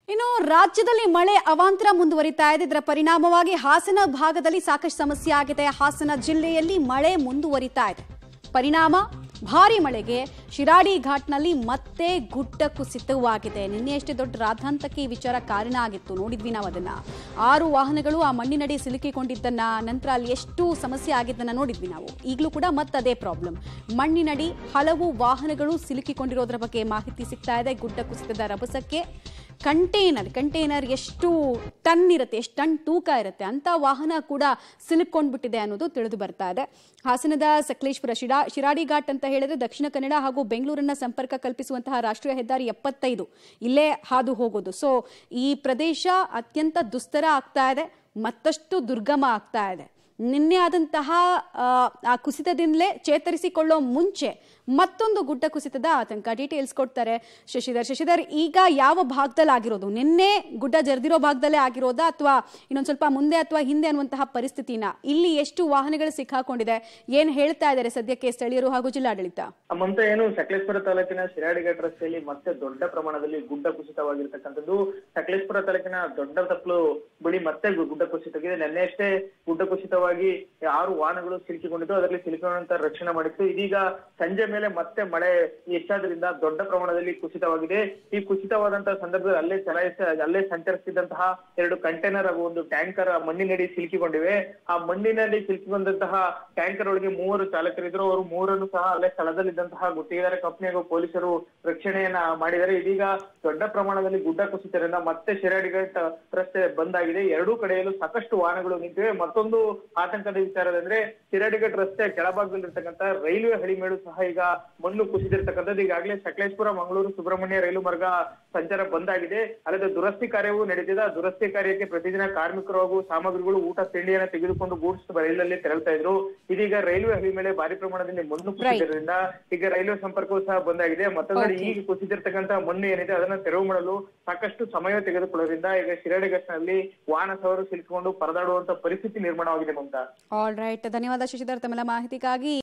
ಇನ್ನು ರಾಜ್ಯದಲ್ಲಿ ಮಳೆ ಅವಾಂತರ ಮುಂದುವರಿತಾ ಇದೆ ಇದರ ಪರಿಣಾಮವಾಗಿ ಹಾಸನ ಭಾಗದಲ್ಲಿ ಸಾಕಷ್ಟು ಸಮಸ್ಯೆ ಆಗಿದೆ ಹಾಸನ ಜಿಲ್ಲೆಯಲ್ಲಿ ಮಳೆ ಮುಂದುವರಿತಾ ಇದೆ ಪರಿಣಾಮ ಭಾರಿ ಮಳೆಗೆ ಶಿರಾಡಿ ಘಾಟ್ನಲ್ಲಿ ಮತ್ತೆ ಗುಡ್ಡ ಕುಸಿತವಾಗಿದೆ ನಿನ್ನೆಯಷ್ಟೇ ದೊಡ್ಡ ರಾಧಾಂತಕ್ಕೆ ಈ ವಿಚಾರ ಕಾರಣ ಆಗಿತ್ತು ನೋಡಿದ್ವಿ ನಾವು ಅದನ್ನ ಆರು ವಾಹನಗಳು ಆ ಮಣ್ಣಿನಡಿ ಸಿಲುಕಿಕೊಂಡಿದ್ದನ್ನ ನಂತರ ಅಲ್ಲಿ ಎಷ್ಟು ಸಮಸ್ಯೆ ಆಗಿದ್ದನ್ನ ನೋಡಿದ್ವಿ ನಾವು ಈಗಲೂ ಕೂಡ ಮತ್ತದೇ ಪ್ರಾಬ್ಲಮ್ ಮಣ್ಣಿನಡಿ ಹಲವು ವಾಹನಗಳು ಸಿಲುಕಿಕೊಂಡಿರೋದ್ರ ಬಗ್ಗೆ ಮಾಹಿತಿ ಸಿಗ್ತಾ ಇದೆ ಗುಡ್ಡ ಕುಸಿತದ ರಭಸಕ್ಕೆ ಕಂಟೈನರ್ ಕಂಟೈನರ್ ಎಷ್ಟು ಟನ್ ಇರುತ್ತೆ ಎಷ್ಟು ಟನ್ ತೂಕ ಇರುತ್ತೆ ಅಂತ ವಾಹನ ಕೂಡ ಸಿಲುಕೊಂಡ್ಬಿಟ್ಟಿದೆ ಅನ್ನೋದು ತಿಳಿದು ಬರ್ತಾ ಇದೆ ಹಾಸನದ ಸಕಲೇಶ್ಪುರ ಶಿರಾ ಶಿರಾಡಿ ಘಾಟ್ ಅಂತ ಹೇಳಿದ್ರೆ ದಕ್ಷಿಣ ಕನ್ನಡ ಹಾಗೂ ಬೆಂಗಳೂರನ್ನ ಸಂಪರ್ಕ ಕಲ್ಪಿಸುವಂತಹ ರಾಷ್ಟ್ರೀಯ ಹೆದ್ದಾರಿ ಎಪ್ಪತ್ತೈದು ಇಲ್ಲೇ ಹಾದು ಹೋಗೋದು ಸೊ ಈ ಪ್ರದೇಶ ಅತ್ಯಂತ ದುಸ್ತರ ಆಗ್ತಾ ಇದೆ ಮತ್ತಷ್ಟು ದುರ್ಗಮ ಆಗ್ತಾ ಇದೆ ನಿನ್ನೆ ಆದಂತಹ ಆ, ಆ ಕುಸಿತದಿಂದಲೇ ಚೇತರಿಸಿಕೊಳ್ಳೋ ಮುಂಚೆ ಮತ್ತೊಂದು ಗುಡ್ಡ ಕುಸಿತದ ಆತಂಕ ಡೀಟೇಲ್ಸ್ ಕೊಡ್ತಾರೆ ಶಶಿಧರ್ ಶಶಿಧರ್ ಈಗ ಯಾವ ಭಾಗದಲ್ಲಿ ಆಗಿರೋದು ನಿನ್ನೆ ಗುಡ್ಡ ಜರ್ದಿರೋ ಭಾಗದಲ್ಲೇ ಆಗಿರೋದಾ ಅಥವಾ ಇನ್ನೊಂದು ಸ್ವಲ್ಪ ಮುಂದೆ ಅಥವಾ ಹಿಂದೆ ಅನ್ನುವಂತಹ ಪರಿಸ್ಥಿತಿನ ಇಲ್ಲಿ ಎಷ್ಟು ವಾಹನಗಳು ಸಿಕ್ಕಾಕೊಂಡಿದೆ ಏನ್ ಹೇಳ್ತಾ ಇದ್ದಾರೆ ಸದ್ಯಕ್ಕೆ ಸ್ಥಳೀಯರು ಹಾಗೂ ಜಿಲ್ಲಾಡಳಿತ ಮಮತಾ ಏನು ಸಕಲೇಶ್ಪುರ ತಾಲೂಕಿನ ಶಿರಾಡಿಘಾಟ್ ರಸ್ತೆಯಲ್ಲಿ ಮತ್ತೆ ದೊಡ್ಡ ಪ್ರಮಾಣದಲ್ಲಿ ಗುಡ್ಡ ಕುಸಿತವಾಗಿರ್ತಕ್ಕಂಥದ್ದು ಸಕಲೇಶ್ಪುರ ತಾಲೂಕಿನ ದೊಡ್ಡ ತಪ್ಪಲು ಬಳಿ ಮತ್ತೆ ಗು- ಗುಡ್ಡ ಕುಸಿತವಾಗಿದೆ ನಿನ್ನೆಯಷ್ಟೇ ಗುಡ್ಡ ಕುಸಿತವಾಗಿ ಆರು ವಾಹನಗಳು ಸಿಲುಕಿಕೊಂಡಿದ್ದು ಅದರಲ್ಲಿ ಸಿಲುಕಿಕೊಂಡಂತ ರಕ್ಷಣೆ ಮಾಡಿತ್ತು ಇದೀಗ ಸಂಜೆ ಮೇಲೆ ಮತ್ತೆ ಮಳೆ ಹೆಚ್ಚಾದ್ರಿಂದ ದೊಡ್ಡ ಪ್ರಮಾಣದಲ್ಲಿ ಕುಸಿತವಾಗಿದೆ ಈ ಕುಸಿತವಾದಂತಹ ಸಂದರ್ಭದಲ್ಲಿ ಅಲ್ಲೇ ಚಲಾಯಿಸ ಅಲ್ಲೇ ಸಂಚರಿಸಿದಂತಹ ಎರಡು ಕಂಟೈನರ್ ಹಾಗೂ ಒಂದು ಟ್ಯಾಂಕರ್ ಮಣ್ಣಿನಡಿ ಸಿಲುಕಿಕೊಂಡಿವೆ ಆ ಮಣ್ಣಿನಲ್ಲಿ ಸಿಲುಕಿಕೊಂಡಂತಹ ಟ್ಯಾಂಕರ್ ಒಳಗೆ ಮೂವರು ಚಾಲಕರಿದ್ರು ಅವರು ಮೂರನ್ನು ಸಹ ಅಲ್ಲೇ ಸ್ಥಳದಲ್ಲಿದ್ದಂತಹ ಗುತ್ತಿಗೆದಾರ ಕಂಪನಿ ಹಾಗೂ ಪೊಲೀಸರು ರಕ್ಷಣೆಯನ್ನ ಮಾಡಿದ್ದಾರೆ ಇದೀಗ ದೊಡ್ಡ ಪ್ರಮಾಣದಲ್ಲಿ ಗುಡ್ಡ ಕುಸಿತದಿಂದ ಮತ್ತೆ ಶಿರಾಡಿಘಾಟ್ ರಸ್ತೆ ಬಂದ್ ಆಗಿದೆ ಎರಡೂ ಕಡೆಯಲ್ಲೂ ಸಾಕಷ್ಟು ವಾಹನಗಳು ನಿಂತಿವೆ ಮತ್ತೊಂದು ಆತಂಕದ ವಿಚಾರದಂದ್ರೆ ಶಿರಾಡಿಘಾಟ್ ರಸ್ತೆ ಕೆಳಭಾಗದಲ್ಲಿರ್ತಕ್ಕಂಥ ರೈಲ್ವೆ ಹಳಿಮೇಡು ಸಹ ಈಗ ಮಣ್ಣು ಕುಸಿದಿರ್ತಕ್ಕಂಥದ್ದು ಈಗಾಗಲೇ ಸಕಲೇಶ್ಪುರ ಮಂಗಳೂರು ಸುಬ್ರಹ್ಮಣ್ಯ ರೈಲು ಮಾರ್ಗ ಸಂಚಾರ ಬಂದ್ ಆಗಿದೆ ಅಲ್ಲದೆ ದುರಸ್ತಿ ಕಾರ್ಯವೂ ನಡೆದಿದೆ ಆ ದುರಸ್ತಿ ಕಾರ್ಯಕ್ಕೆ ಪ್ರತಿದಿನ ಕಾರ್ಮಿಕರು ಹಾಗೂ ಸಾಮಗ್ರಿಗಳು ಊಟ ತಿಂಡಿಯನ್ನ ತೆಗೆದುಕೊಂಡು ಗೂಡ್ಸ್ ರೈಲಲ್ಲಿ ತೆರಳ್ತಾ ಇದ್ರು ಇದೀಗ ರೈಲ್ವೆ ಹಳಿ ಮೇಲೆ ಭಾರಿ ಪ್ರಮಾಣದಲ್ಲಿ ಮಣ್ಣು ಕುಸಿದಿರೋದ್ರಿಂದ ಈಗ ರೈಲ್ವೆ ಸಂಪರ್ಕವೂ ಸಹ ಬಂದ್ ಆಗಿದೆ ಮತ್ತೊಂದೆಡೆ Okay. ಈಗ ಕುಸಿದಿರ್ತಕ್ಕಂಥ ಮಣ್ಣು ಏನಿದೆ ಅದನ್ನ ತೆರವು ಮಾಡಲು ಸಾಕಷ್ಟು ಸಮಯ ತೆಗೆದುಕೊಳ್ಳೋದ್ರಿಂದ ಈಗ ಶಿರಾಡಿಘಾಟ್ನಲ್ಲಿ ವಾಹನ ಸವಾರರು ಸಿಲುಕಿಕೊಂಡು ಪರದಾಡುವಂತ ಪರಿಸ್ಥಿತಿ ನಿರ್ಮಾಣವಾಗಿದೆ ಮಮತಾ ಆಲ್ ರೈಟ್ ಧನ್ಯವಾದ ಶಶಿಧರ್ ತಮ್ಮೆಲ್ಲ ಮಾಹಿತಿಗಾಗಿ